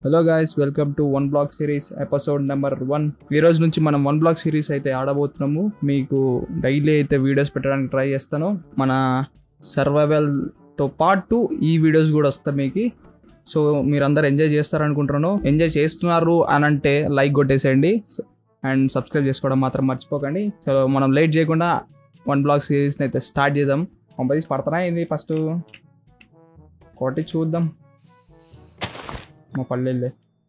Hello guys welcome to one block series episode number one ఈ రోజు నుంచి మనం వన్ బ్లాక్ సిరీస్ అయితే ఆడబోతున్నాము మీకు డైలీ అయితే వీడియోస్ పెట్టడానికి ట్రై చేస్తాను మన సర్వైవల్తో పాటు ఈ వీడియోస్ కూడా వస్తాయి మీకు సో మీరందరూ ఎంజాయ్ చేస్తారనుకుంటున్నాను ఎంజాయ్ చేస్తున్నారు అని అంటే లైక్ కొట్టేసేయండి అండ్ సబ్స్క్రైబ్ చేసుకోవడం మాత్రం మర్చిపోకండి సో మనం లేట్ చేయకుండా వన్ బ్లాక్ సిరీస్ని అయితే స్టార్ట్ చేద్దాం పంపదీసి పడుతున్నా ఇది ఫస్ట్ ఒకటి చూద్దాం మా పల్లెళ్ళే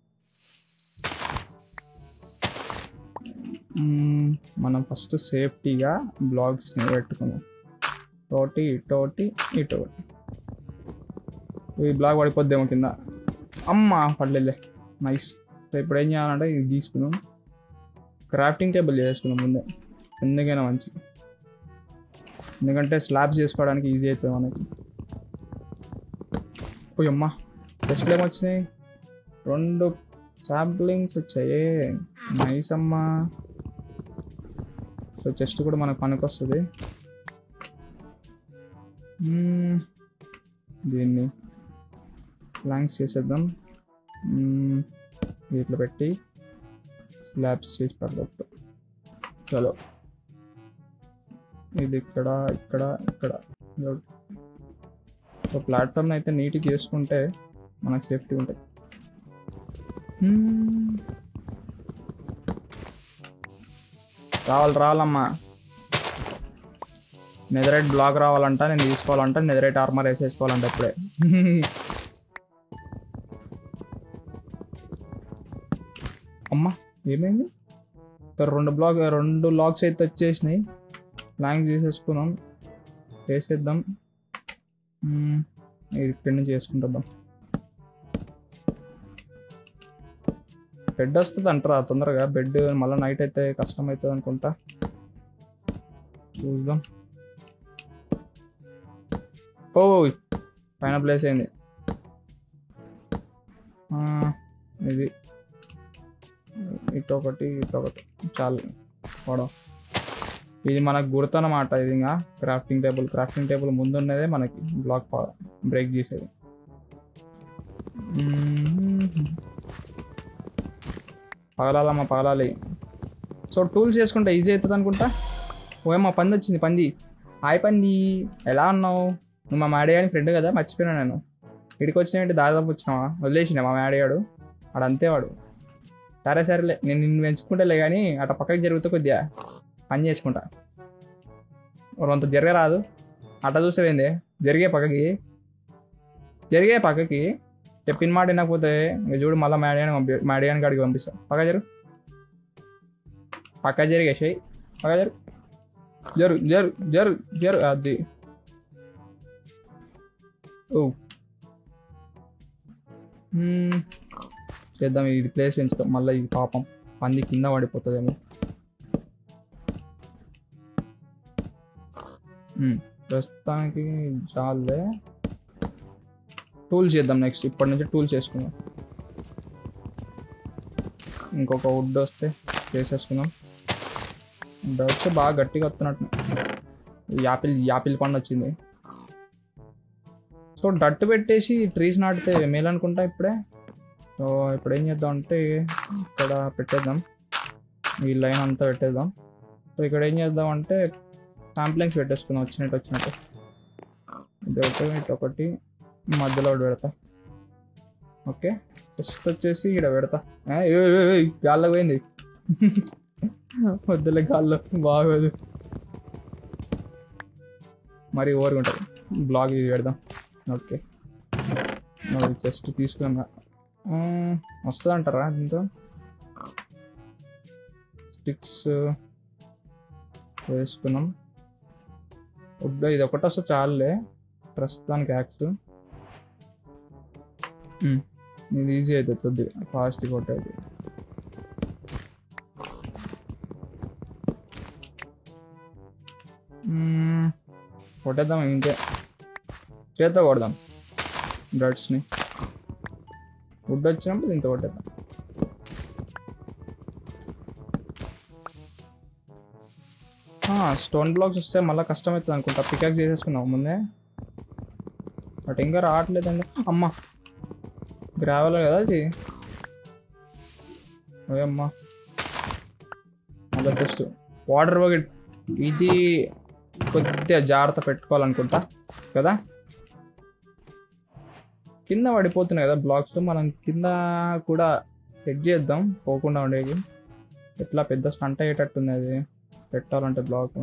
మ్మ్, మనం ఫస్ట్ సేఫ్టీగా బ్లాగ్స్ని పెట్టుకుందాం తోటి ఇటోటి ఇటోటి ఈ బ్లాగ్ పడిపోద్దేమో కింద అమ్మ పల్లెళ్ళే నైస్ సో ఇప్పుడు ఏం చేయాలంటే ఇది తీసుకున్నాం క్రాఫ్టింగ్ టేబుల్ చేసుకున్నాం ముందే ఎందుకైనా మంచి ఎందుకంటే స్లాబ్స్ చేసుకోవడానికి ఈజీ అవుతుంది మనకి పోయమ్మా టెస్ట్లు ఏమొచ్చినాయి రెండు శాంప్లింగ్స్ వచ్చాయి నైస్ అమ్మా సో చెస్ట్ కూడా మనకు పనికొస్తుంది మ్మ్. దీన్ని ప్లాంక్స్ చేసేద్దాం మ్మ్. వీటిలో పెట్టి స్లాబ్స్ చేసి పడతాం చలో ఇది ఇక్కడ ఇక్కడ ఇక్కడ సో ప్లాట్ఫామ్ అయితే నీట్గా చేసుకుంటే మనకు సేఫ్టీ ఉంటుంది మ్మ్. రావాలి రావాలమ్మా నెదరైట్ బ్లాక్ రావాలంట నేను తీసుకోవాలంట నెదరైట్ ఆర్మర్ వేసేసుకోవాలంట ఇప్పుడే అమ్మా ఏమైంది ఇక్కడ రెండు బ్లాక్ రెండు లాక్స్ అయితే వచ్చేసినాయి ప్లాంక్ చేసేసుకున్నాం వేసేద్దాం మ్మ్. ఇది ఇక్కడి నుంచి చేసుకుంటుందాం బెడ్ వస్తుంది అంటారా తొందరగా బెడ్ మళ్ళీ నైట్ అయితే కష్టం అవుతుంది అనుకుంటా చూద్దాం ఓ పైన ప్లేస్ అయింది ఆ, ఇది ఇటు ఒకటి ఇటు ఒకటి చాలు పోవడం ఇది మనకు గుర్తనమాట ఇది ఇంకా క్రాఫ్టింగ్ టేబుల్ క్రాఫ్టింగ్ టేబుల్ ముందున్నదే మనకి బ్లాక్ బ్రేక్ చేసేది మ్మ్. పగలాలమ్మా పగలాలి సో టూల్స్ చేసుకుంటే ఈజీ అవుతుంది అనుకుంటా ఓయమ్మా పంది వచ్చింది పంది హాయ్ పంది ఎలా ఉన్నావు నువ్వు మా మాడేయాని ఫ్రెండ్ కదా మర్చిపోయినా నేను ఇడికి వచ్చినట్టు దాదాపు వచ్చినావా వదిలేసిన మా మాడేయాడు వాడు అంతే వాడు సరే సరేలే నేను నిన్ను పెంచుకుంటేలే కానీ అట్లా పక్కకి జరుగుతూ కొద్దిగా పని చేసుకుంటా అంత జరగరాదు అట్లా చూసేవేంది జరిగే పక్కకి జరిగే పక్కకి చెప్పిన మాట వినకపోతే ఇంక చూడు మళ్ళీ మేడియాని పంపి మేడియాని కాడికి పంపిస్తా పక్క జరు పక్క జరిగేసాయి పక్క జరు జరు జరు జరు జరు అది ఓ మ్మ్. చేద్దాం ఇది ప్లేస్ పెంచుతాం మళ్ళీ ఇది పాపం పంది కింద పడిపోతుందేమో మ్మ్. ప్రస్తుతానికి చాలే టూల్స్ చేద్దాం నెక్స్ట్ ఇప్పటి నుంచి టూల్స్ చేసుకుందాం ఇంకొక వుడ్ వస్తే చేసేసుకుందాం వుడ్ వస్తే బాగా గట్టిగా వస్తున్నట్టు యాపిల్ యాపిల్ పండు వచ్చింది సో డట్టు పెట్టేసి ట్రీస్ నాటితే మేలు అనుకుంటా ఇప్పుడే సో ఇప్పుడు ఏం చేద్దాం అంటే ఇక్కడ పెట్టేద్దాం ఈ లైన్ అంతా పెట్టేద్దాం సో ఇక్కడ ఏం చేద్దాం అంటే శాంప్లింగ్స్ పెట్టేసుకుందాం వచ్చినట్టు వచ్చినట్టు ఇది ఒకటి ఇటు ఒకటి మధ్యలో ఒకటి పెడతా ఓకే ఫస్ట్ వచ్చేసి ఇక్కడ పెడతా ఏ, ఏ, ఏ, ఏ, గాల్లో పోయింది మధ్యలో గాల్లో బాగోదు మరి ఓవర్గా ఉంటుంది బ్లాగ్ ఇది పెడదాం ఓకే జస్ట్ తీసుకున్నా వస్తుంది అంటారా దీంతో స్టిక్స్ వేసుకున్నాం వుడ్ ఇది ఒకటి వస్తే చాలులే ప్రస్తుతానికి యాక్స్ ఇది ఈజీ అవుతుంది కొద్దిగా ఫాస్ట్ కొట్టేది మ్మ్. కొట్టేద్దాం ఇంకే చేత్తో కొడదాం డట్స్ని వుడ్ వచ్చినప్పుడు దీంతో కొట్టేద్దాం స్టోన్ బ్లాక్స్ వస్తే మళ్ళీ కష్టం అవుతుంది అనుకుంటా పికాక్ చేసేసుకున్నాం ముందే బట్ ఇంకా రావట్లేదండి అమ్మ గ్రావెల్ కదా అది ఓయమ్మా మళ్ళీ జస్ట్ వాటర్ బకెట్ ఇది కొద్దిగా జాగ్రత్త పెట్టుకోవాలనుకుంటా కదా కింద పడిపోతున్నాయి కదా బ్లాక్స్ మనం కింద కూడా చెక్ చేద్దాం పోకుండా ఉండేది ఎట్లా పెద్ద స్టంట్ అయ్యేటట్టుంది అది పెట్టాలంటే బ్లాక్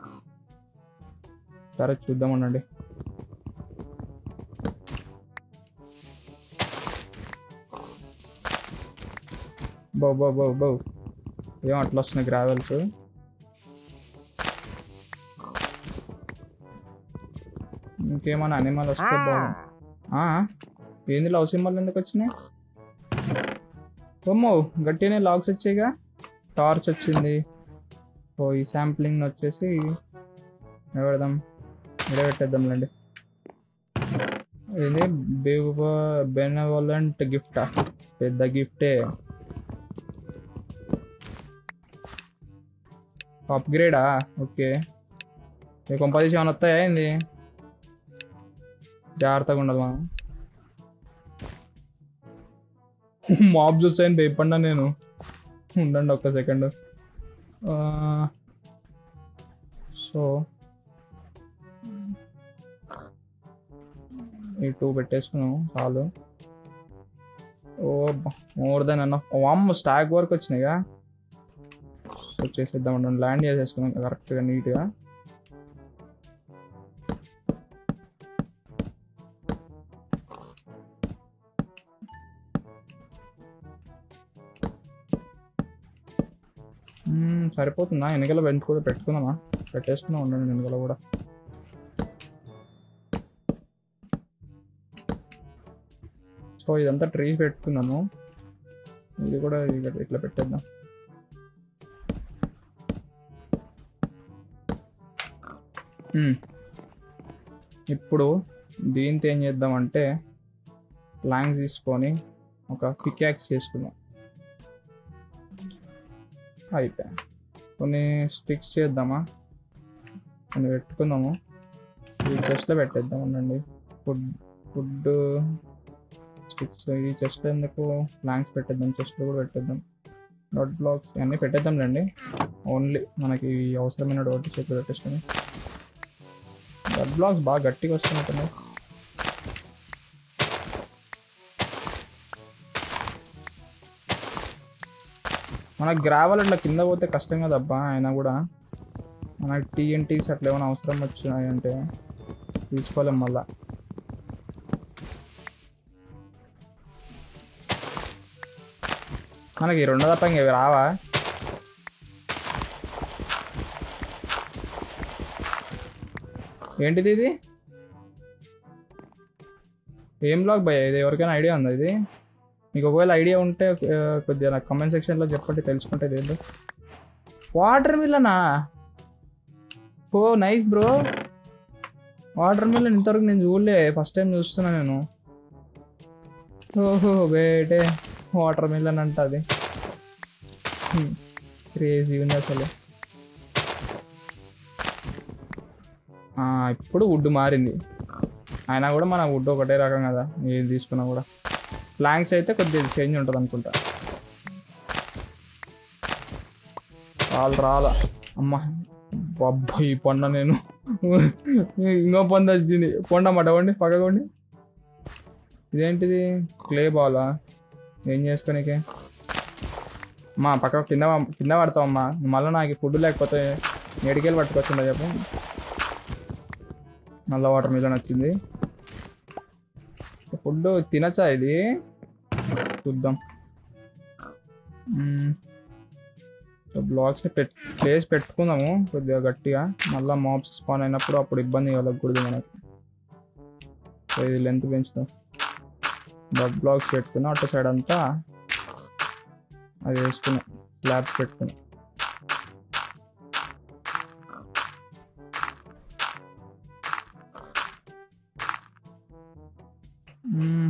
సరే చూద్దాం ఉండండి బౌ బౌ బౌ బౌ ఏం అట్లా వస్తున్నాయి గ్రావెల్స్ ఇంకేమైనా అనిమల్ వస్తే బాగుంది ఆ, ఏంది లవ్ సింబల్ ఎందుకు వచ్చినాయి బొమ్మో గట్టిగానే లాక్స్ వచ్చాయిగా టార్చ్ వచ్చింది ఓ ఈ శాంప్లింగ్ వచ్చేసి పెడదాం ఇడే పెట్టేద్దాంలేండి ఇది బెనవలెంట్ గిఫ్టా పెద్ద గిఫ్టే అప్గ్రేడా ఓకే ఈ కొంపదీసి ఏమైనా వస్తాయా ఏంది జాగ్రత్తగా ఉండాలి మనం మాబ్ చూస్తాయని భయపడినా నేను ఉండండి ఒక్క సెకండ్ సో ఈ టూ పెట్టేసుకున్నాం చాలు ఓ మోర్ దెన్ అన్న వామ్ స్టాక్ వర్క్ వచ్చినాయిగా సో చేసేద్దాం ఉండండి ల్యాండ్ చేసేసుకున్నాం కరెక్ట్గా నీట్గా మ్మ్, సరిపోతుందా ఎన్నికల బెంచ్ కూడా పెట్టుకుందామా పెట్టేసుకున్నా ఉండండి ఎన్నికల కూడా సో ఇదంతా ట్రీస్ పెట్టుకుందాము ఇది కూడా ఇక ఇట్లా పెట్టేద్దాం మ్మ్. ఇప్పుడు దీంతో ఏం చేద్దామంటే ప్లాంక్ తీసుకొని ఒక పికాక్స్ చేసుకుందాం అయిపోయా కొన్ని స్టిక్స్ చేద్దామా కొన్ని పెట్టుకుందాము ఈ చెస్ట్లో పెట్టేద్దాం ఉండండి ఫుడ్ ఫుడ్ స్టిక్స్ ఈ చెస్ట్ ఎందుకు ప్లాంక్స్ పెట్టేద్దాం చెస్ట్లో కూడా పెట్టేద్దాం డాట్ బ్లాక్స్ అన్నీ పెట్టేద్దాం రండి ఓన్లీ మనకి అవసరమైన డోట్ చేతులు పెట్టేసుకొని డాట్ బ్లాక్స్ బాగా గట్టిగా వస్తున్నట్టున్నాయి మనకు గ్రావెల్ అట్లా కింద పోతే కష్టం కదబ్బా అయినా కూడా మనకి టీఎన్టీస్ అట్లా ఏమైనా అవసరం వచ్చినాయి అంటే తీసుకోలేం మళ్ళా మనకి ఈ రెండు తప్ప ఇంకేవి రావా ఏంటిది ఇది ఏం బ్లాగ్ భయ ఇది ఎవరికైనా ఐడియా ఉందా ఇది మీకు ఒకవేళ ఐడియా ఉంటే ఆ, కొద్దిగా నాకు కమెంట్ సెక్షన్లో చెప్పండి తెలుసుకుంటే ఏంటో వాటర్ మిల్లనా oh nice bro watermelon ఇంతవరకు నేను చూడలే ఫస్ట్ టైం చూస్తున్నా నేను ఓహో బేటే వాటర్ మిల్లన్ అంట అది క్రేజీ ఉంది అసలు ఆ, ఇప్పుడు వుడ్ మారింది అయినా కూడా మన వుడ్ ఒకటే రకం కదా ఏది తీసుకున్నా కూడా ప్లాంక్స్ అయితే కొద్దిగా చేంజ్ ఉంటుంది అనుకుంటా రాళ్ళు రాల అమ్మ అబ్బా ఈ పొండ నేను ఇంకో పొంద వచ్చింది పొండ మాట వండి పక్కకోండి ఇదేంటిది క్లే బాలా ఏం చేసుకోనికే అమ్మా పక్క కింద ప- కింద పడతావమ్మా మళ్ళీ నాకు ఫుడ్ లేకపోతే ఎడికెళ్ళి పట్టుకొచ్చిందా చెప్పు నల్ల వాటర్ మీద నచ్చింది ఫుడ్ తినచ్చా ఇది చూద్దాం బ్లాగ్స్ని పెట్ ప్లేస్ పెట్టుకుందాము కొద్దిగా గట్టిగా మళ్ళీ మాబ్స్ స్పాన్ అయినప్పుడు అప్పుడు ఇబ్బంది కలగకూడదు మనకి సో ఇది లెంత్ పెంచుదాం బగ్ బ్లాగ్స్ పెట్టుకున్నాం అటు సైడ్ అంతా అది వేసుకున్నాం స్లాబ్స్ పెట్టుకున్నాం మ్మ్.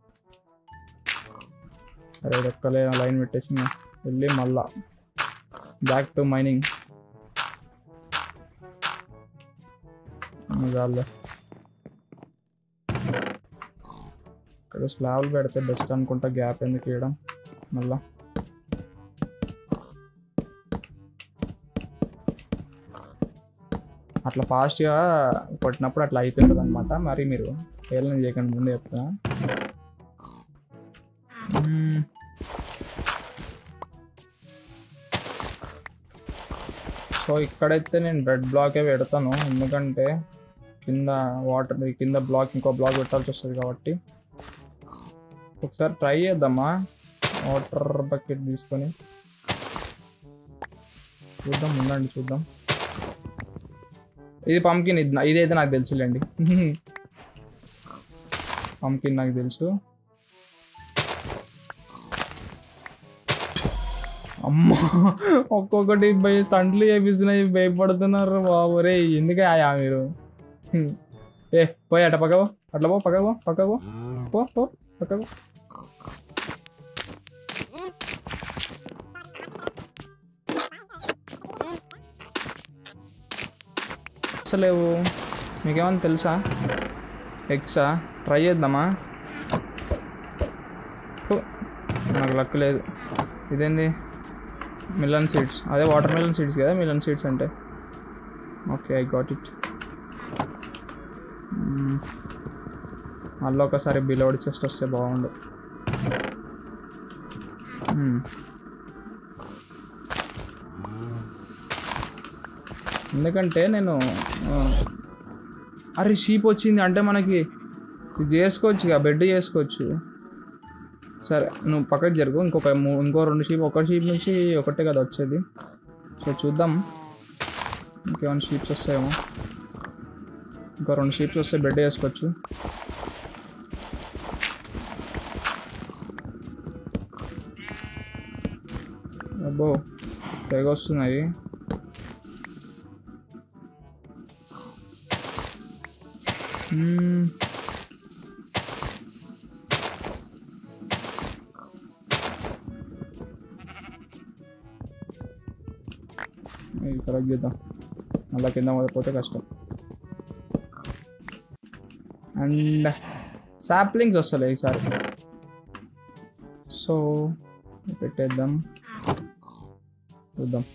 అరే ఒక్కలే లైన్ పెట్టేసి వెళ్ళి మళ్ళా బ్యాక్ టు మైనింగ్ చాలే ఇక్కడ స్లాబ్లు పెడితే బెస్ట్ అనుకుంటా గ్యాప్ ఎందుకు ఇవ్వడం మళ్ళా అట్లా ఫాస్ట్గా కొట్టినప్పుడు అట్లా అయిపోతుంది అనమాట మరి మీరు ఏళ్ళని చేయకండి ముందే చెప్తున్నా మ్మ్. సో ఇక్కడైతే నేను రెడ్ బ్లాకే పెడతాను ఎందుకంటే కింద వాటర్ కింద బ్లాక్ ఇంకో బ్లాక్ పెట్టాల్సి వస్తుంది కాబట్టి ఒకసారి ట్రై చేద్దామా వాటర్ బకెట్ తీసుకొని చూద్దాం ఉండండి చూద్దాం ఇది పంకిన్ ఇది నా- ఇదైతే నాకు తెలుసులేండి పంకిన్ నాకు తెలుసు అమ్మా ఒక్కొక్కటి భయ స్టంట్లు చేపిస్తున్నాయి భయపడుతున్నారు బాబు రే ఎందుకు ఆయా మీరు హ్మ్. ఏ పోయి అట పక్కవో అట్లా పో పక్కకు పో పక్కకు పో పో పక్కకు అసలేవు మీకేమన్నా తెలుసా ఎగ్సా ట్రై చేద్దామా ఫు, నాకు లక్ లేదు ఇదేంది మిలన్ సీడ్స్ అదే వాటర్ మిలన్ సీడ్స్ కదా మిలన్ సీడ్స్ అంటే ఓకే ఐ గాట్ ఇట్ మళ్ళీ ఒకసారి బిలోడ్ చెస్ట్ వస్తే బాగుండు మ్మ్. ఎందుకంటే నేను ఆ, అరే షీప్ వచ్చింది అంటే మనకి ఇది చేసుకోవచ్చు ఇక బెడ్ చేసుకోవచ్చు సరే నువ్వు పక్కకి జరుగు ఇంకొక మూ- ఇంకో రెండు షీప్ ఒక షీప్ నుంచి ఒకటే కదా వచ్చేది సో చూద్దాం ఇంకేమైనా షీప్స్ వస్తాయేమో ఇంకో రెండు షీప్స్ వస్తే బెడ్ వేసుకోవచ్చు అబ్బో తెగ వస్తున్నాయి మ్మ్. ఇది కరెక్ట్ చేద్దాం మళ్ళీ కింద పడిపోతే కష్టం అండ్ సాప్లింగ్స్ వస్తలే ఈసారి సో పెట్టేద్దాం చూద్దాం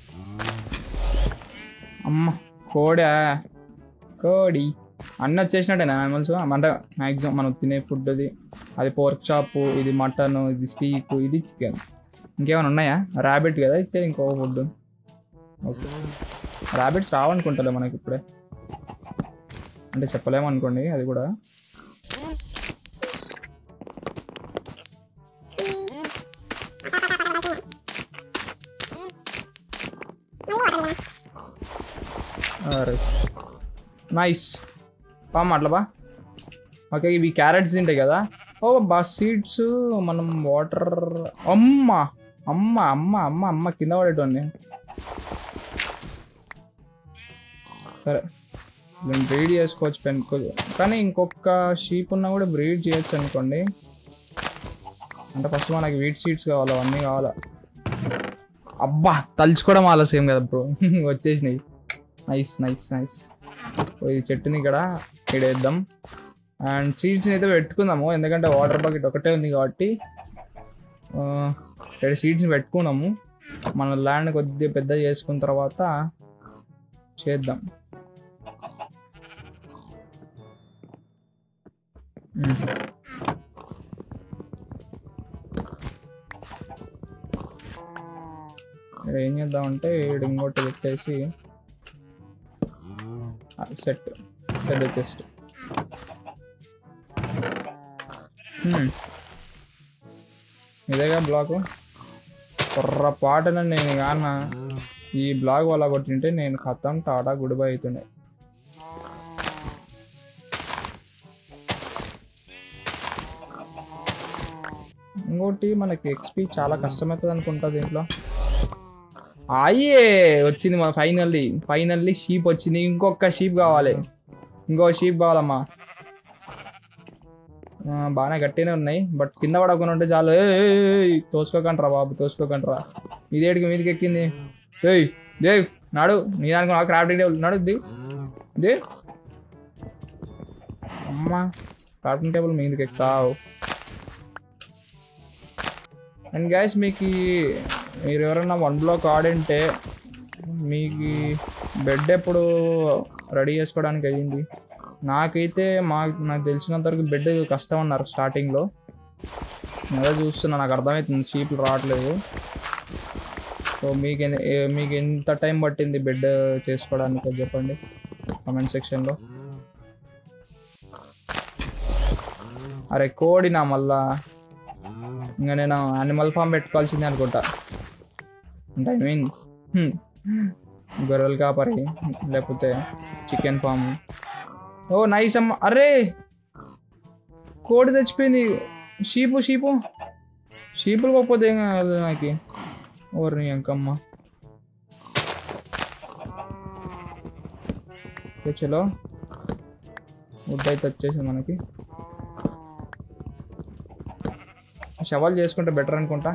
అమ్మ కోడా కోడి అన్నీ వచ్చేసినట్టేనా యానిమల్స్ అంటే మ్యాక్సిమం మనం తినే ఫుడ్ అది అది పోర్క్ చాప్ ఇది మటన్ ఇది స్టీక్ ఇది చికెన్ ఇంకేమైనా ఉన్నాయా ర్యాబిట్ కదా ఇచ్చే ఇంకో ఫుడ్ ఓకే ర్యాబిట్స్ రావనుకుంటలే మనకి ఇప్పుడే అంటే చెప్పలేము అనుకోండి అది కూడా నైస్ పామ్ అట్లా బా ఓకే ఇవి క్యారెట్స్ తింటాయి కదా ఓ బా సీడ్స్ మనం వాటర్ అమ్మ అమ్మ అమ్మ అమ్మ అమ్మ కింద పడేటోని సరే నేను బ్రీడ్ చేసుకోవచ్చు పెనుకో కానీ ఇంకొక షీప్ ఉన్నా కూడా బ్రీడ్ చేయొచ్చు అనుకోండి అంటే ఫస్ట్ మనకి వీట్ సీడ్స్ కావాలి అవన్నీ కావాలా అబ్బా తలుచుకోవడం ఆలస్యం కదా బ్రో వచ్చేసినాయి నైస్ నైస్ నైస్ ఈ చెట్టుని ఇక్కడ ఇక్కడ వేద్దాం అండ్ సీడ్స్ని అయితే పెట్టుకుందాము ఎందుకంటే వాటర్ బకెట్ ఒకటే ఉంది కాబట్టి ఆ, ఇక్కడ సీడ్స్ని పెట్టుకున్నాము మన ల్యాండ్ కొద్దిగా పెద్ద చేసుకున్న తర్వాత చేద్దాం మ్మ్. ఇక్కడ ఏం చేద్దామంటే ఈడ ఇంకోటి పెట్టేసి సెట్ పెద్ద చెస్ట్ ఇదేగా బ్లాక్ పొర్రపాటున నేను కాన ఈ బ్లాక్ వల్ల కొట్టింటే నేను ఖతం టాటా గుడ్ బై అవుతుండే ఇంకోటి మనకి ఎక్స్పీ చాలా కష్టమవుతుంది అనుకుంటా దీంట్లో అయ్యే వచ్చింది మన ఫైనల్లీ ఫైనల్లీ షీప్ వచ్చింది ఇంకొక షీప్ కావాలి ఇంకో షీప్ కావాలమ్మా ఆ, బాగానే గట్టినే ఉన్నాయి బట్ కింద పడకుండా ఉంటే చాలు ఏయ్, ఏయ్, ఏయ్, తోసుకోకండ్రా బాబు తోసుకోకండ్రా ఇదేడికి మీదకి ఎక్కింది ఏయ్ దేవ్ నాడు నీ దానికి నాకు క్రాఫ్టింగ్ టేబుల్ నాడు ది దే అమ్మా క్రాఫ్టింగ్ టేబుల్ మీదకి ఎక్కుతావు అండ్ గ్యాస్ మీకు ఈ- మీరు ఎవరైనా వన్ బ్లాక్ ఆడింటే మీకు బెడ్ ఎప్పుడు రెడీ చేసుకోవడానికి అయ్యింది నాకైతే మా నాకు తెలిసినంత వరకు బెడ్ కష్టం అన్నారు స్టార్టింగ్లో అదే చూస్తున్నా నాకు అర్థమవుతుంది షీప్లు రావట్లేదు సో మీకు ఎన్ని- ఏ- మీకు ఎంత టైం పట్టింది బెడ్ చేసుకోవడానికి అది చెప్పండి కామెంట్ సెక్షన్లో అరే కోడినా మళ్ళా ఇంకా నేను యానిమల్ ఫామ్ పెట్టుకోవాల్సిందే అనుకుంటా అంటే ఐ మీన్ గొర్రెలు కాపరి లేకపోతే చికెన్ ఫామ్ ఓ నైస్ అమ్మ అరే కోడి చచ్చిపోయింది షీపు షీపు షీపులు పోకపోతే ఏం కాదు నాకు ఓర్ని అంకమ్మ ఓకే, చలో వుడ్ అయితే వచ్చేసింది మనకి షవల్ చేసుకుంటే బెటర్ అనుకుంటా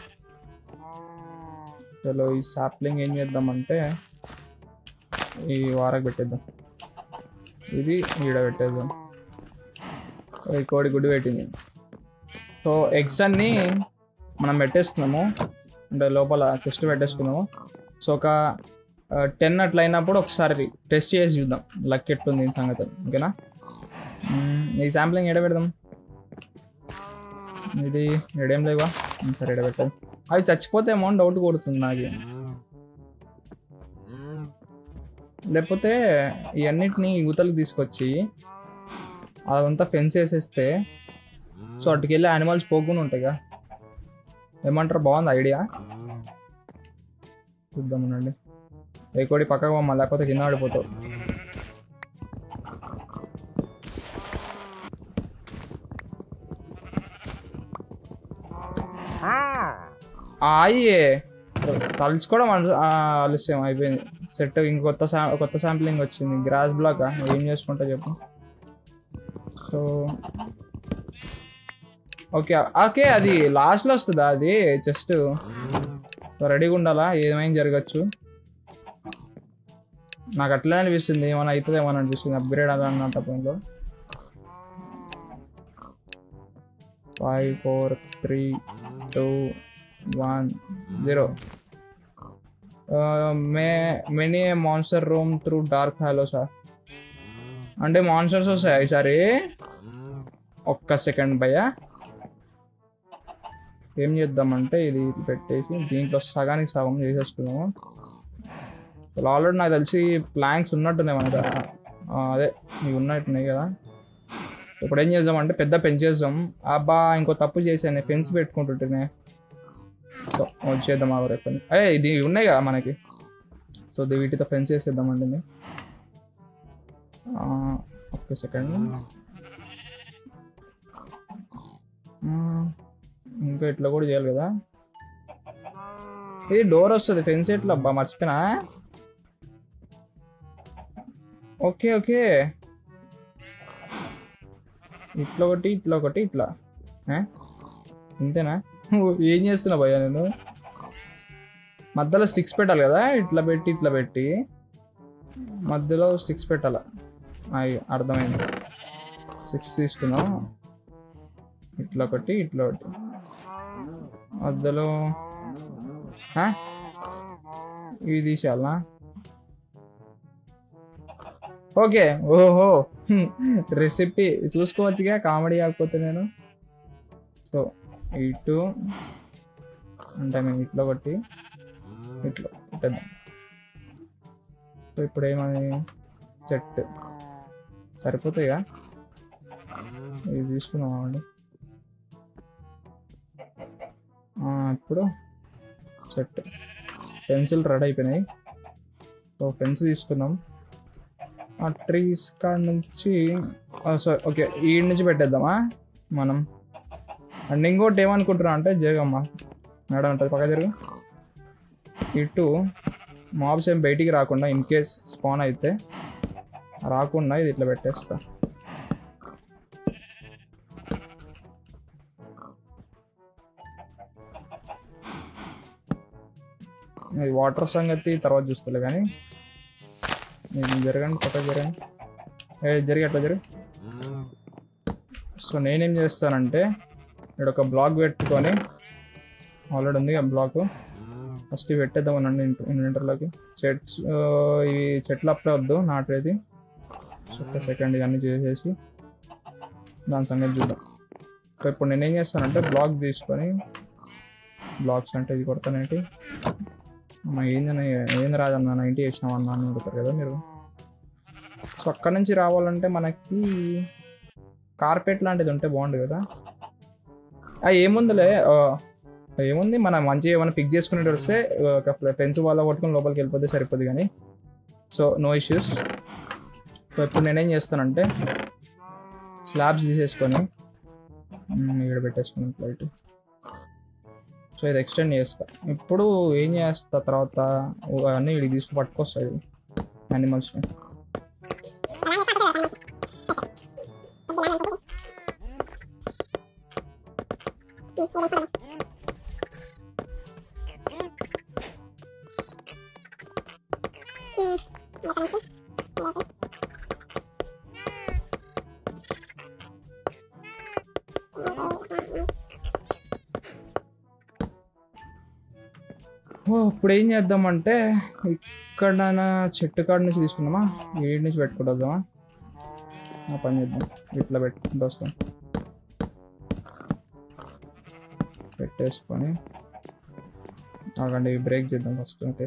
చలో ఈ సాప్లింగ్ ఏం చేద్దామంటే ఈ వారకు పెట్టేద్దాం ఇది ఈడ పెట్టేద్దాం ఈ కోడి గుడ్డు పెట్టింది సో ఎగ్స్ అన్ని మనం పెట్టేసుకున్నాము అంటే లోపల చెస్ట్ పెట్టేసుకున్నాము సో ఒక టెన్ అట్లా అయినప్పుడు ఒకసారి టెస్ట్ చేసి చూద్దాం లక్ ఎట్టుంది దీని సంగతి ఓకేనా మ్మ్, ఈ శాంప్లింగ్ ఎడ పెడదాం ఇది ఎడేం లేవా మ్మ్, సరే ఎడ పెట్టాలి అవి చచ్చిపోతేమో అని డౌట్ కొడుతుంది నాకు లేకపోతే ఇవన్నిటిని యువతలకు తీసుకొచ్చి అదంతా ఫెన్స్ వేసేస్తే సో అటుకెళ్ళి యానిమల్స్ పోకుండా ఉంటాయిగా ఏమంటారు బాగుంది ఐడియా చూద్దామనండి ఏ కోడి పక్కకు పోమ్మా లేకపోతే కింద పడిపోతావు అయ్యే తలుచుకోవడం అను- ఆ, ఆలస్యం అయిపోయింది సెట్ ఇంకొత్త శా కొత్త శాంప్లింగ్ వచ్చింది గ్రాస్ బ్లాక్ ఏం చేసుకుంటా చెప్పు సో ఓకే ఓకే అది లాస్ట్లో వస్తుందా అది జస్ట్ రెడీగా ఉండాలా ఏమైనా జరగచ్చు నాకు అట్లనే అనిపిస్తుంది ఏమైనా అవుతుంది ఏమైనా అనిపిస్తుంది అప్గ్రేడ్ అలా అన్నంత పాయింట్లో five four three two one zero may many monster room through dark halo sir అంటే మాన్స్టర్స్ వస్తాయి ఈసారి ఒక్క సెకండ్ భయ్య ఏం చేద్దామంటే ఇది పెట్టేసి దీంట్లో సగానికి సగం చేసేసుకున్నాము ఆల్రెడీ నాకు తెలిసి ప్లాంక్స్ ఉన్నట్టున్నాయి మనకి ఆ, అదే ఇవి ఉన్నట్టున్నాయి కదా ఇప్పుడు ఏం చేద్దామంటే పెద్ద పెంచేద్దాం అబ్బా ఇంకో తప్పు చేశాను ఫెన్స్ పెట్టుకుంటుంటేనే సో వచ్చేద్దాం ఆ రేపు అయ్యే ఇది ఉన్నాయి కదా మనకి సో ఇది వీటితో ఫెన్స్ చేసేద్దామండి ఇది. ఆ, ఒక్క సెకండ్ ఇంకా ఇట్లా కూడా చేయాలి కదా ఇది డోర్ వస్తుంది ఫెన్స్ ఎట్లా అబ్బా మర్చిపోయినా ఓకే ఓకే ఇట్లా ఒకటి ఇట్లా ఒకటి ఇట్లా ఆ? ఇంతేనా నువ్వు ఏం చేస్తున్నావు భయ్యా నేను మధ్యలో స్టిక్స్ పెట్టాలి కదా ఇట్లా పెట్టి ఇట్లా పెట్టి మధ్యలో స్టిక్స్ పెట్టాల అవి అర్థమైంది స్టిక్స్ తీసుకుందాం ఇట్లా ఒకటి ఇట్లా ఒకటి మధ్యలో ఆ? ఇవి తీసేయాలనా ఓకే ఓహో రెసిపీ చూసుకోవచ్చుగా కామెడీ కాకపోతే నేను సో ఇటు అంటే మేము ఇట్లా ఒకటి ఇట్లా పెట్టేద్దాం సో ఇప్పుడు ఏమని చెట్ సరిపోతాయిగా ఇది తీసుకున్నాం అండి ఇప్పుడు సెట్ పెన్సిల్ రెడీ అయిపోయినాయి సో పెన్స్ తీసుకున్నాం ఆ ట్రీస్ కాడ నుంచి సారీ ఓకే ఈ నుంచి పెట్టేద్దామా మనం అండ్ ఇంకోటి ఏమనుకుంటున్నా అంటే జరగమ్మా మేడం ఉంటుంది పక్క జరుగు ఇటు మాబ్స్ ఏం బయటికి రాకుండా ఇన్ కేస్ స్పాన్ అయితే రాకుండా ఇది ఇట్లా పెట్టేస్తా ఇది వాటర్ సంగతి తర్వాత చూస్తలే కానీ ఇది జరగండి పక్క జరగండి ఏ జరిగి అట్లా జరుగు సో నేనేం చేస్తానంటే ఇక్కడ ఒక బ్లాక్ పెట్టుకొని ఆల్రెడీ ఉంది ఆ బ్లాక్ ఫస్ట్ ఇవి పెట్టేద్దామనండి ఇన్వెంటర్లోకి చెట్స్ ఇవి చెట్లు అప్పుడే వద్దు నాటేది ఒక సెకండ్ ఇవన్నీ చేసేసి దాని సంగతి చూద్దాం సో ఇప్పుడు నేను ఏం చేస్తానంటే బ్లాక్ తీసుకొని బ్లాక్స్ అంటే ఇది కొడతానేంటి అమ్మ ఏందని ఏంది రాదన్న నైంటీ వేసినావు అన్న అని అడుగుతారు కదా మీరు సో అక్కడ నుంచి రావాలంటే మనకి కార్పెట్ లాంటిది ఉంటే బాగుండు కదా ఆ ఏముందిలే ఆ, ఏముంది మనం మంచిగా ఏమైనా పిక్ చేసుకునేది వస్తే ఒక పెన్స్ వాళ్ళ కొట్టుకొని లోపలికి వెళ్ళిపోతే సరిపోద్ది కానీ సో నో ఇష్యూస్ సో ఇప్పుడు నేనేం చేస్తానంటే స్లాబ్స్ తీసేసుకొని మ్, ఇక్కడ పెట్టేసుకుని ఫ్లైట్ సో ఇది ఎక్స్టెండ్ చేస్తా ఇప్పుడు ఏం చేస్తా తర్వాత అన్నీ ఇక్కడికి తీసుకు పట్టుకొస్తాయి యానిమల్స్ని ఓ ఇప్పుడు ఏం చేద్దామంటే ఇక్కడ చెట్టు కాడ నుంచి తీసుకుందామా వీడి నుంచి పెట్టుకుంటూ వద్దామా ఆ పని చేద్దాం ఇట్లా పెట్టుకుంటూ వస్తాం పెట్టేసుకొని ఆగండి బ్రేక్ చేద్దాం ఫస్ట్ అయితే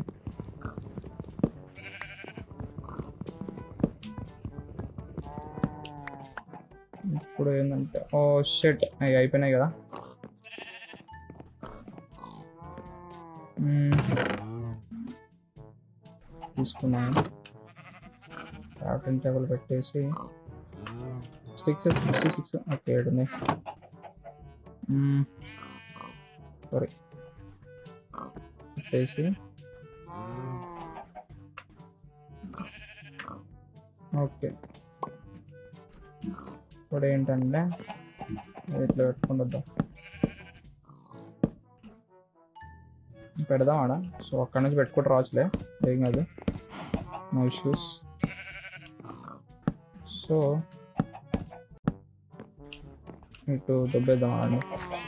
ఇప్పుడు ఏంటంటే ఓ షెట్ అవి అయిపోయినాయి కదా మ్మ్. తీసుకున్నాను క్రాఫ్టింగ్ టేబుల్ పెట్టేసి సిక్స్ సిక్స్టీ సిక్స్ ఓకే ఏడు ఉన్నాయి సారీ పెట్టేసి ఓకే ఇప్పుడు ఏంటంటే ఇది ఇట్లా పెట్టుకుంటూ వద్దాం పెడదాం ఆడ సో అక్కడ నుంచి పెట్టుకుంటూ రావచ్చులే ఏం కాదు నో ఇష్యూస్ సో ఇటు దొబ్బేద్దాం ఆడని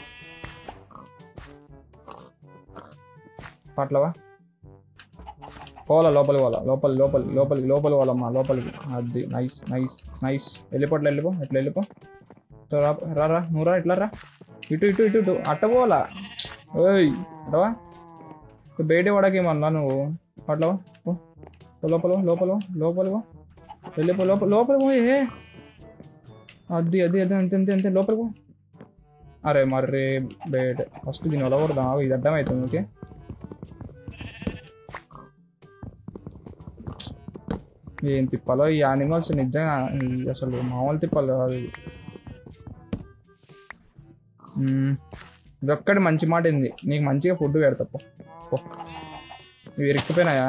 పట్లవా పోవాలా లోపలికి పోవాలా లోపలి లోపలి లోపలికి లోపలి పోవాలమ్మా లోపలికి అది నైస్ నైస్ నైస్ వెళ్ళిపోట్ల వెళ్ళిపో ఎట్లా వెళ్ళిపో సో రా రా రా నువ్వు రా ఇట్లా రా ఇటు ఇటు ఇటు ఇటు అట్ట పోవాలా ఓయ్ అటవా బయట పడకి మళ్ళా నువ్వు అట్లా పో. పో లోపల పో, లోపల పో, లోపల పో. వెళ్ళిపో లోపల లోపల పోయే అది అది అది అంతే అంతే అంతే లోపల పో అరే మర్రే బయట ఫస్ట్ దీని వల్ల కొడదాం ఇది అర్థమవుతుంది ఓకే ఏం తిప్పాలో ఈ యానిమల్స్ నిజంగా ఈ అసలు మామూలు తిప్పాలి కాదు ఇది. మ్మ్. ఇదొక్కటి మంచి మాట ఏంది నీకు మంచిగా ఫుడ్ పెడతా పో పో. ఇవి ఇరుక్కుపోయినాయా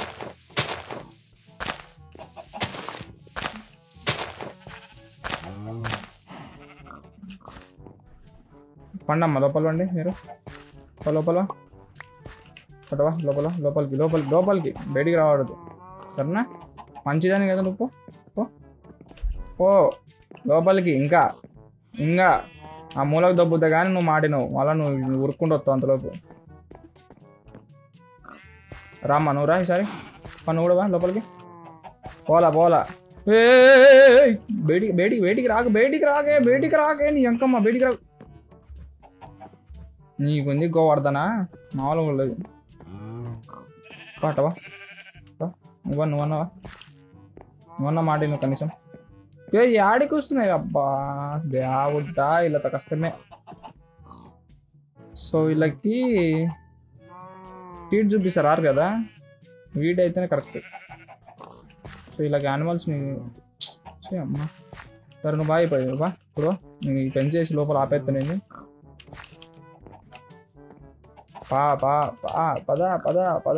పండమ్మ లోపల పండి మీరు పో లోపల పటవా లోపల లోపలికి లోపలికి లోపలికి బయటికి రావడదు సరేనా మంచిదని కదా నువ్వు పో. పో పో లోపలికి ఇంకా ఇంకా ఆ మూలకు దబ్బుతా కానీ నువ్వు మాటినవు మళ్ళీ నువ్వు నువ్వు ఉరుక్కుంటూ వస్తావు అంతలోపు రామ్మా నువ్వు రా ఈసారి పన్ను కూడా వా లోపలికి పోలా పోలా ఏయ్! బయటికి బయటికి బయటికి రాక బయటికి రాకే బయటికి రాకే నీ అంకమ్మ బయటికి రా నీకుంది గోవర్ధనా మామూలుగా లేదు పాటవా నువ్వు నువ్వన్నావా నువ్వన్న మాట నువ్వు కనీసం ఏ యాడికి వస్తున్నాయి అబ్బా దేవుడ్డా ఇలా కష్టమే సో వీళ్ళకి ఫీడ్ చూపిస్తారు ఆరు కదా వీడైతేనే కరెక్ట్ సో ఇలాగ యానిమల్స్ని ఛీ అమ్మా సరే నువ్వు బాగా అయిపోయావు బా ఇప్పుడు నేను ఈ పెన్ చేసి లోపల ఆపేస్తాను నేను పా పా పా పద పద పద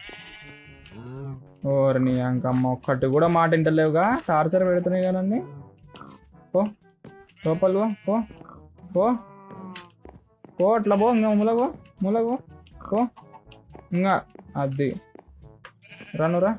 ఓరిని అంకమ్మ ఒక్కటి కూడా మాట వింటలేవుగా టార్చర్ పెడుతున్నాయి కానీ పో లోపల పో పో పో పో అట్లా పో ఇంకా మూలకు పో మూలకు పో పో ఇంకా అది రానురా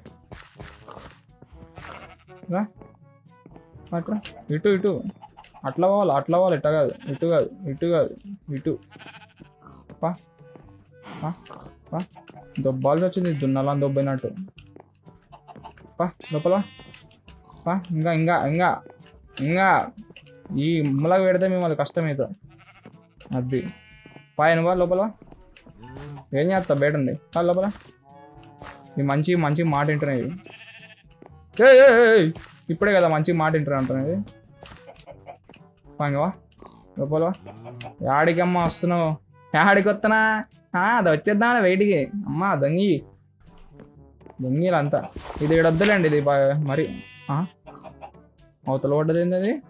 రా అట్లా ఇటు ఇటు అట్లా పోవాలి అట్లా పోవాలి ఇట్ట కాదు ఇటు కాదు ఇటు కాదు ఇటు పా పా పా దొబ్బాల్సి వచ్చింది దున్నలా దొబ్బినట్టు పా లోపల పా ఇంకా ఇంకా ఇంకా ఇంకా ఈ ఉమ్మలాగా పెడితే మిమ్మల్ని కష్టమవుతుంది అది పాయను బా లోపల ఏం చేస్తా బయట ఉంది కా లోపల ఈ మంచి మంచి మాట వింటున్నాయి ఇవి. ఏయ్, ఏయ్, ఏయ్, ఏయ్. ఇప్పుడే కదా మంచి మాట వింటున్నా అంటున్నది పాంగవా లోపల యాడికమ్మా వస్తున్నావు యాడికి వస్తున్నా ఆ, అది వచ్చేద్దాం వెయిట్కి అమ్మా దొంగి దొంగిలు అంతా ఇది ఇక్కడ వద్దులేండి ఇది బా- మరి ఆ? అవతల పడ్డది ఏంది అది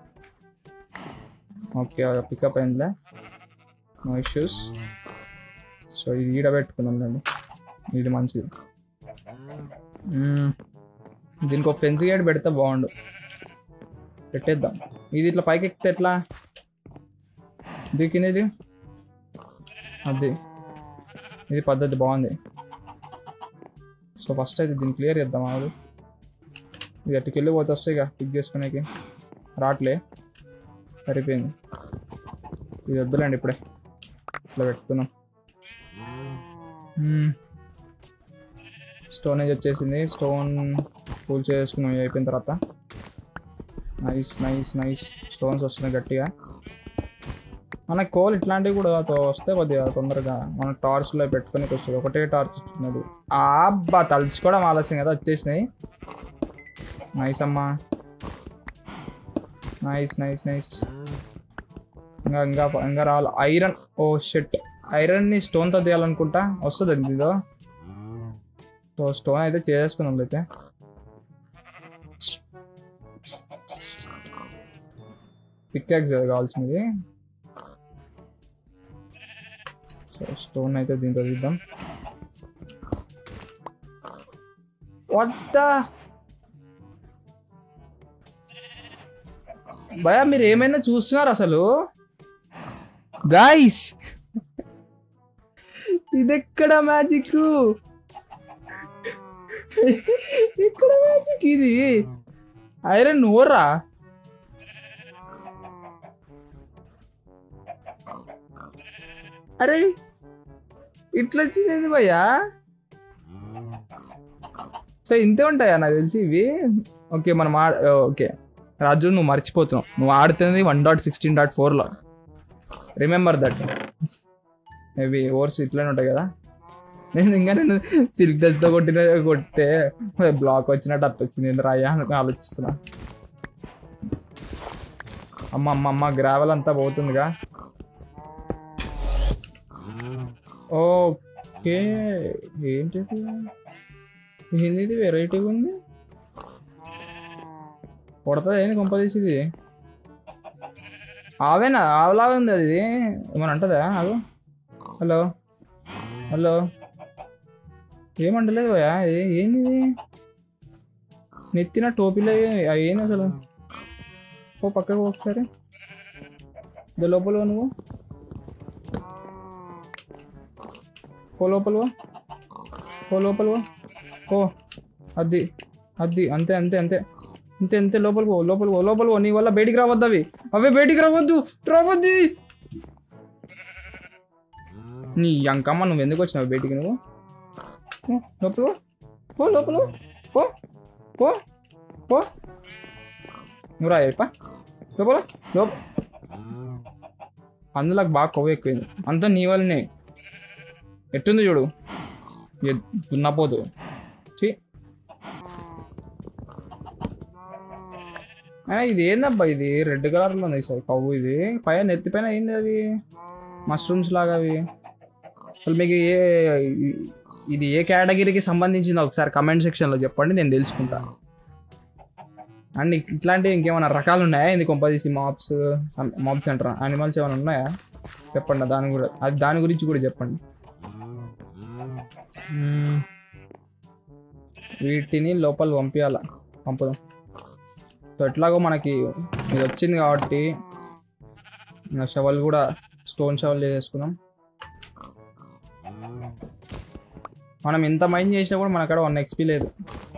ఓకే పికప్ అయిందిలే నో ఇష్యూస్ సో ఇది ఈడ పెట్టుకుందాంలేండి ఇది మంచిది మ్మ్. దీనికి ఒక ఫెన్స్ గేట్ పెడితే బాగుండు పెట్టేద్దాం ఇది ఇట్లా పైకి ఎక్కితే ఎట్లా దిక్కింది ఇది అది ఇది పద్ధతి బాగుంది సో ఫస్ట్ అయితే దీన్ని క్లియర్ చేద్దాం ఆవిడ ఇది అట్టుకి వెళ్ళి పోతే వస్తాయి ఇక పిక్ చేసుకునేకి రాట్లే సరిపోయింది ఇది వద్దులేండి ఇప్పుడే ఇట్లా పెట్టుకున్నాం స్టోనేజ్ వచ్చేసింది స్టోన్ కూల్ చేసుకున్నాం ఇవి అయిపోయిన తర్వాత నైస్ నైస్ నైస్ స్టోన్స్ వస్తున్నాయి గట్టిగా మన కోల్ ఇట్లాంటివి కూడా తో- వస్తే కొద్దిగా తొందరగా మన టార్చ్లో పెట్టుకొని వస్తుంది ఒకటే టార్చ్ వచ్చినది అబ్బా తలుచుకోవడం ఆలస్యం కదా వచ్చేసినాయి నైస్ అమ్మా నైస్ నైస్ నైస్ ఇంకా ఇంకా ఇంకా రావాలి ఐరన్ ఓ షెట్ ఐరన్ని స్టోన్తో తీయాలనుకుంటా వస్తుంది అది ఇదో సో స్టోన్ అయితే చేసేసుకున్నాం అయితే పిక్యాక్స్ కావాల్సింది సో స్టోన్ అయితే దీంతో తీద్దాం వద్ద భయ మీరు ఏమైనా చూస్తున్నారు అసలు గాయస్ ఇది ఎక్కడ మ్యాజిక్ ఎక్కడ మ్యాజిక్ ఇది ఐరన్ ఓర్రా అరే ఇట్లా వచ్చింది భయ్యా సో ఇంతే ఉంటాయా నాకు తెలిసి ఇవి ఓకే మనం ఆ ఓకే రాజు నువ్వు మర్చిపోతున్నావు నువ్వు ఆడుతున్నది వన్ డాట్ సిక్స్టీన్ డాట్ ఫోర్లో రిమెంబర్ దట్ మేబీ ఓవర్స్ ఇట్లనే ఉంటాయి కదా నేను ఇంకా నేను సిల్క్ దస్తో కొట్టిన కొడితే బ్లాక్ వచ్చినట్టు అట్ట వచ్చింది ఏంద్రా అయ్యా అని ఆలోచిస్తున్నా అమ్మ అమ్మ అమ్మ గ్రావెల్ అంతా పోతుందిగా ఓకే ఏంటిది ఏంది ఇది వెరైటీగా ఉంది కొడతా ఏంది కొంపదీసి ఇది ఆవేనా ఆవలాగా ఉంది అది ఏమని అంటదా అదో హలో హలో ఏమంటలేదు భయ ఏంది ఇది నెత్తిన టోపీలో ఏ- అవి ఏంది అసలు ఓ పక్కకు పో ఒకసారి ఇదో లోపల పో నువ్వు పో లోపల పో. పో లోపల పో. పో అది అది అంతే అంతే అంతే అంతే అంతే లోపల పో లోపల పో లోపల పో నీ వల్ల బయటికి రావద్దు అవి అవే బయటికి రావద్దు రావద్దు నీ అంకమ్మ నువ్వు ఎందుకు వచ్చినావు బయటికి నువ్వు పో, లోపల పో. పో లోపల పో. పో పో పో నువ్వు రా పా లోపల లోప అందులోకి బాగా కొవ్వు ఎక్కువైంది అంతా నీ వల్లనే ఎట్టుంది చూడు ఎ- దున్నపోదు ఛీ. ఆ, ఇది ఏందబ్బా ఇది రెడ్ కలర్లో ఉంది సార్ కవ్వు ఇది పైన నెత్తి పైన ఏంది అవి మష్రూమ్స్ లాగా అవి అసలు మీకు ఏ ఇ- ఇది ఏ కేటగిరీకి సంబంధించిందో ఒకసారి కమెంట్ సెక్షన్లో చెప్పండి నేను తెలుసుకుంటా అండ్ ఇట్లాంటివి ఇంకేమైనా రకాలు ఉన్నాయా ఇది కొంపదీసి మాప్స్ మాప్స్ అంటారా యానిమల్స్ ఏమైనా ఉన్నాయా చెప్పండి దాని కూడా అది దాని గురించి కూడా చెప్పండి మ్మ్. వీటిని లోపల పంపించాల పంపుదాం సో ఎట్లాగో మనకి ఇది వచ్చింది కాబట్టి ఇంకా షవల్ కూడా స్టోన్ షవల్ చేసుకుందాం మనం ఎంత మైండ్ చేసినా కూడా మన కాడ వన్ ఎక్స్పీ లేదు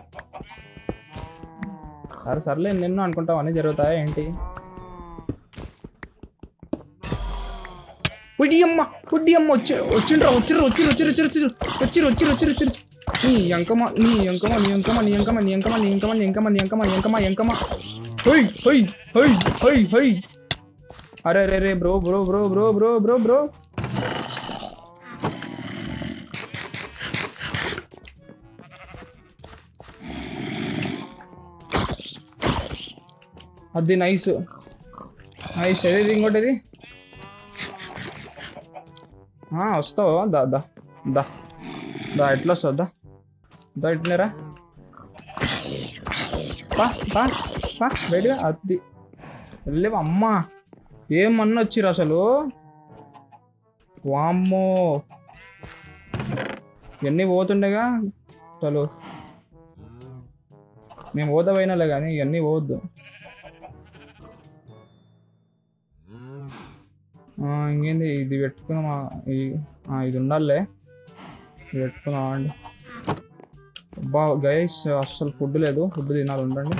సరే సర్లే నిన్ను అనుకుంటాం అన్నీ జరుగుతాయా ఏంటి ఉడి అమ్మ ఉడి అమ్మ వచ్చి వచ్చిండ్రా వచ్చిర్రు వచ్చిర్రు వచ్చిర్రు వచ్చిర్రు వచ్చిర్రు వచ్చిర్రు వచ్చిర్రు వచ్చిర్రు వచ్చిర్రు నీ ఎంకమ్మ నీ ఎంకమ్మ నీ ఎంకమ్మ నీ ఎంకమ్మ నీ ఎంకమ్మ నీ ఎంకమ్మ నీ ఎంకమ్మ నీ ఎంకమ్మ నీ ఎంకమ్మ ఎంకమ్మ హొయ్ హొయ్ హొయ్ హొయ్ హొయ్ అరే రే రే bro bro bro bro bro bro bro అది నైస్ నైస్ ఏది ఇంకోటిది ఆ, వస్తావు దా దా దా దా ఎట్లా వస్తావు దా దా ఎట్లేరా పా పా పా బయటగా అది వెళ్ళేవా అమ్మా ఏమన్నా వచ్చిర్రు అసలు వామ్మో ఇవన్నీ పోతుండేగా అసలు మేము పోతా పోయినాలే కానీ ఇవన్నీ పోవద్దు ఆ, ఇంకేంది ఇది పెట్టుకున్నామా ఈ- ఆ, ఇది ఉండాలే ఇది పెట్టుకున్నాం అండి అబ్బా గైస్ అస్సలు ఫుడ్ లేదు ఫుడ్ తినాలి ఉండండి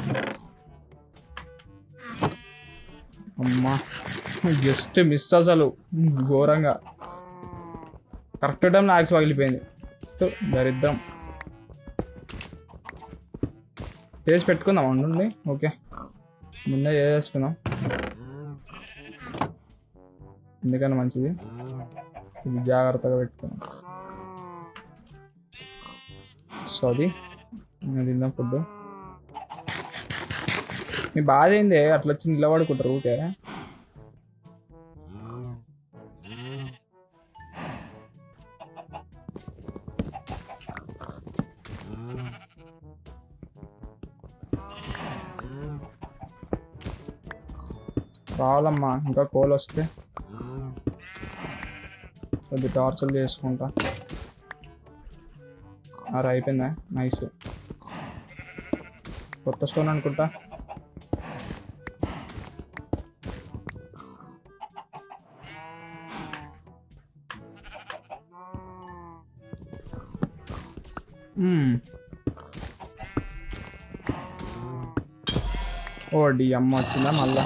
అమ్మా జస్ట్ మిస్ అసలు ఘోరంగా కరెక్ట్ టైంలో యాక్స్ పగిలిపోయింది తో, దరిద్రం చేసి పెట్టుకుందాం ఉండండి ఓకే ముందే చేసేసుకుందాం ఎందుకని మంచిది ఇది జాగ్రత్తగా పెట్టుకున్నాం సో అది ఇంకా తిందాం ఫుడ్ మీ బాధ ఏంది అట్లా వచ్చి నిలబడుకుంటారు ఊకే రావాలమ్మా ఇంకా కోల్ వస్తే కొద్ది టార్చర్లు చేసుకుంటా అరే అయిపోయిందా నైస్ కొత్త స్టోన్ అనుకుంటా మ్మ్. ఓ డి అమ్మ వచ్చిందా మళ్ళా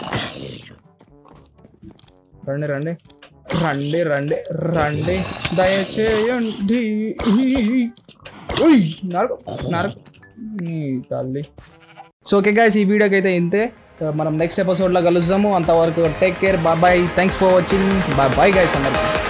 రండి రండి రండి రండి రండి దయచేయండి ఉయ్ నరకు నరకు నీ తల్లి సో ఓకే గైస్ ఈ వీడియోకి అయితే ఇంతే మనం నెక్స్ట్ ఎపిసోడ్లో కలుద్దాము అంతవరకు take care bye thanks for watching bye bye guys అందరికీ